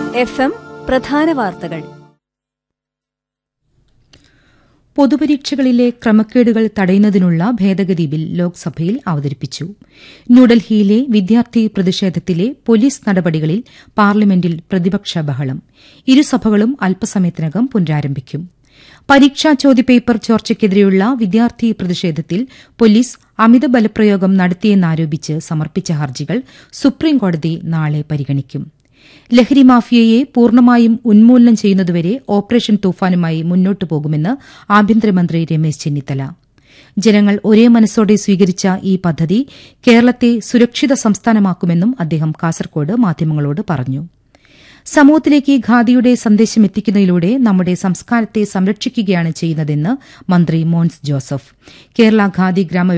F M പ്രധാന വാർത്തകൾ പൊതുപരീക്ഷകളിലെ ക്രമക്കേടുകൾ തടയുന്നതിനുള്ള ഭേദഗതി ബിൽ ലോക്സഭയിൽ അവതരിപ്പിച്ചു ന്യൂഡൽഹിയിലെ വിദ്യാർത്ഥി പ്രതിഷേധത്തിലെ പോലീസ് നടപടികളിൽ പാർലമെന്റിൽ പ്രതിപക്ഷ ബഹളം ഇരുസഭകളും അല്പസമയത്തിനകം പുനരാരംഭിക്കും പരീക്ഷാ ചോദ്യപേപ്പർ ചോർച്ചയ്ക്കെതിരെയുള്ള വിദ്യാർത്ഥി പ്രതിഷേധത്തിൽ പോലീസ് അമിത ബലപ്രയോഗം നടത്തിയെന്നാരോപിച്ച് സമർപ്പിച്ച ഹർജികൾ സുപ്രീംകോടതി നാളെ പരിഗണിക്കും ലഹരി മാഫിയയെ പൂർണ്ണമായും ഉന്മൂലനം ചെയ്യുന്നതുവരെ ഓപ്പറേഷൻ തൂഫാനുമായി മുന്നോട്ടു പോകുമെന്ന് ആഭ്യന്തരമന്ത്രി രമേശ് ചെന്നിത്തല ജനങ്ങൾ ഒരേ മനസ്സോടെ സ്വീകരിച്ച ഈ പദ്ധതി കേരളത്തെ സുരക്ഷിത സംസ്ഥാനമാക്കുമെന്നും അദ്ദേഹം കാസർകോട് മാധ്യമങ്ങളോട് പറഞ്ഞു സമൂഹത്തിലേക്ക് ഖാദിയുടെ സന്ദേശം എത്തിക്കുന്നതിലൂടെ നമ്മുടെ സംസ്കാരത്തെ സംരക്ഷിക്കുകയാണ് ചെയ്യുന്നതെന്ന് മന്ത്രി മോൻസ് ജോസഫ് കേരള ഖാദി ഗ്രാമ